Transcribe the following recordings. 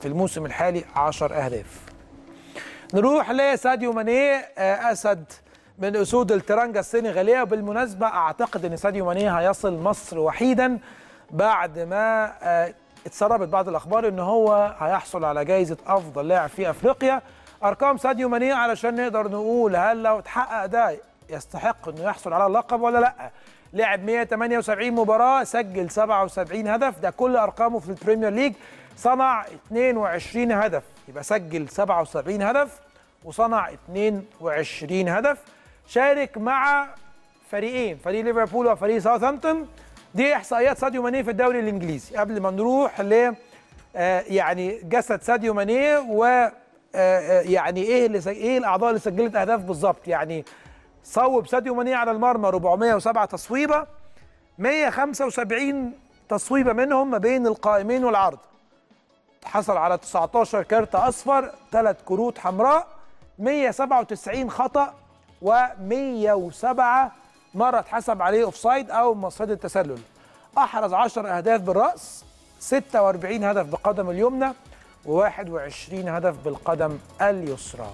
في الموسم الحالي 10 اهداف نروح لساديو ماني آه، اسد من اسود الترانجا السنغاليه وبالمناسبه اعتقد ان ساديو ماني هيصل مصر وحيدا بعد ما آه، اتسربت بعض الاخبار ان هو هيحصل على جائزه افضل لاعب في افريقيا ارقام ساديو ماني علشان نقدر نقول هل لو اتحقق ده يستحق انه يحصل على اللقب ولا لا لعب 178 مباراه سجل 77 هدف ده كل ارقامه في البريمير ليج صنع 22 هدف يبقى سجل 77 هدف وصنع 22 هدف شارك مع فريقين فريق ليفربول وفريق ساوثهامبتون دي احصائيات ساديو ماني في الدوري الانجليزي قبل ما نروح ل آه، يعني جسد ساديو ماني و آه، آه، يعني ايه اللي سج... ايه الاعضاء اللي سجلت اهداف بالظبط يعني صوب ساديو ماني على المرمى 407 تصويبه 175 تصويبه منهم ما بين القائمين والعرض حصل على 19 كارت اصفر ثلاث كروت حمراء 197 خطا و107 مره اتحسب عليه اوفسايد او مصيده التسلل احرز 10 اهداف بالراس 46 هدف بقدم اليمنى و21 هدف بالقدم اليسرى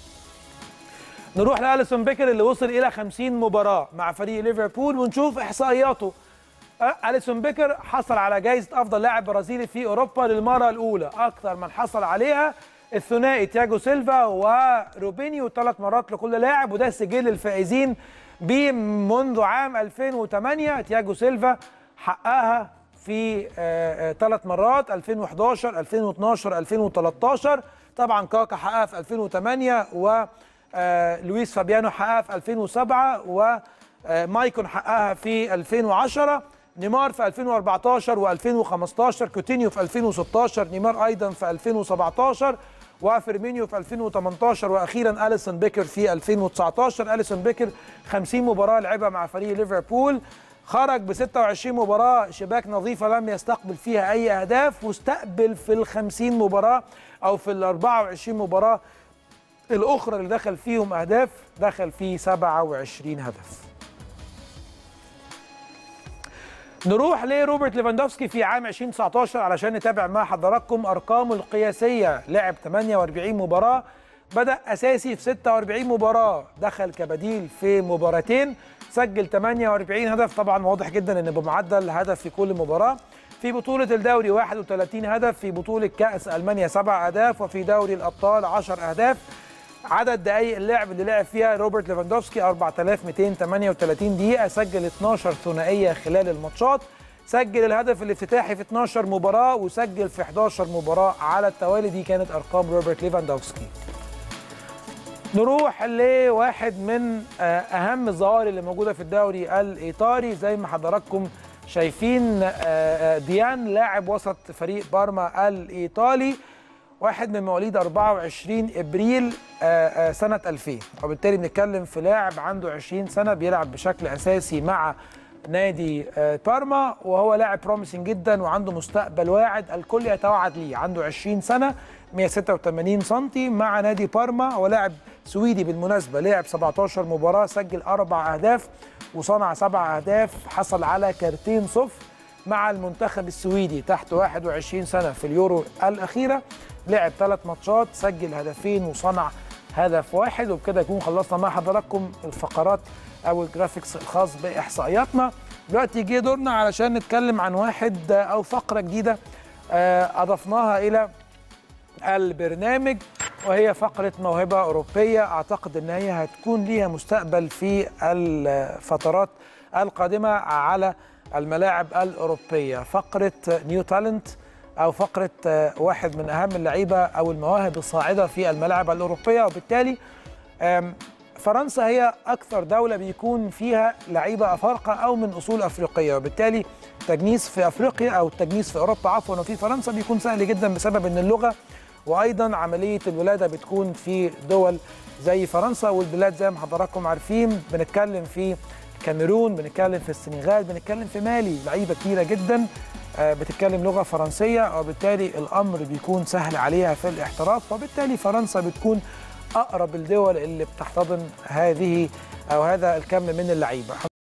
نروح لاليسون بيكر اللي وصل الى 50 مباراه مع فريق ليفربول ونشوف احصائياته أه، اليسون بيكر حصل على جائزه افضل لاعب برازيلي في اوروبا للمره الاولى اكثر من حصل عليها الثنائي تياجو سيلفا وروبينيو ثلاث مرات لكل لاعب وده سجل الفائزين بيه منذ عام 2008 تياجو سيلفا حققها في ثلاث مرات 2011 2012 2013 طبعا كاكا حققها في 2008 و آه، لويس فابيانو حققها في 2007 ومايكون حققها في 2010 نيمار في 2014 و2015 كوتينيو في 2016 نيمار ايضا في 2017 وفيرمينيو في 2018 واخيرا اليسون بيكر في 2019 اليسون بيكر 50 مباراه لعبها مع فريق ليفربول خرج ب 26 مباراه شباك نظيفه لم يستقبل فيها اي اهداف واستقبل في ال 50 مباراه او في ال 24 مباراه الاخرى اللي دخل فيهم اهداف دخل فيه 27 هدف نروح لروبرت ليفاندوفسكي في عام 2019 علشان نتابع مع حضراتكم ارقامه القياسيه لعب 48 مباراه بدا اساسي في 46 مباراه دخل كبديل في مباراتين سجل 48 هدف طبعا واضح جدا ان بمعدل هدف في كل مباراه في بطولة الدوري 31 هدف في بطولة كأس ألمانيا 7 أهداف وفي دوري الأبطال 10 أهداف عدد دقائق اللعب اللي لعب فيها روبرت ليفاندوفسكي 4238 دقيقة سجل 12 ثنائية خلال الماتشات سجل الهدف الافتتاحي في 12 مباراة وسجل في 11 مباراة على التوالي دي كانت أرقام روبرت ليفاندوفسكي نروح لواحد من آه، أهم الظواهر اللي موجودة في الدوري الإيطالي زي ما حضراتكم شايفين آه، آه، ديان لاعب وسط فريق بارما الإيطالي واحد من مواليد 24 ابريل آه، آه، سنه 2000 وبالتالي بنتكلم في لاعب عنده 20 سنه بيلعب بشكل اساسي مع نادي آه، بارما وهو لاعب بروميسنج جدا وعنده مستقبل واعد الكل يتوعد ليه عنده 20 سنه 186 سم مع نادي بارما هو لاعب سويدي بالمناسبه لعب 17 مباراه سجل اربع اهداف وصنع سبع اهداف حصل على كارتين صفر مع المنتخب السويدي تحت 21 سنه في اليورو الاخيره لعب ثلاث ماتشات سجل هدفين وصنع هدف واحد وبكده يكون خلصنا مع حضراتكم الفقرات او الجرافيكس الخاص باحصائياتنا دلوقتي جه دورنا علشان نتكلم عن واحد او فقره جديده آه، اضفناها الى البرنامج وهي فقرة موهبة أوروبية أعتقد أن هي هتكون ليها مستقبل في الفترات القادمة على الملاعب الأوروبية فقرة نيو تالنت أو فقرة آه، واحد من أهم اللعيبة أو المواهب الصاعدة في الملاعب الأوروبية وبالتالي آم، فرنسا هي أكثر دولة بيكون فيها لعيبة أفارقة أو من أصول أفريقية وبالتالي التجنيس في أفريقيا أو التجنيس في أوروبا عفوا وفي فرنسا بيكون سهل جدا بسبب أن اللغة وايضا عمليه الولاده بتكون في دول زي فرنسا والبلاد زي ما حضراتكم عارفين بنتكلم في الكاميرون بنتكلم في السنغال بنتكلم في مالي لعيبه كتيره جدا آه، بتتكلم لغه فرنسيه وبالتالي الامر بيكون سهل عليها في الاحتراف وبالتالي فرنسا بتكون اقرب الدول اللي بتحتضن هذه او هذا الكم من اللعيبه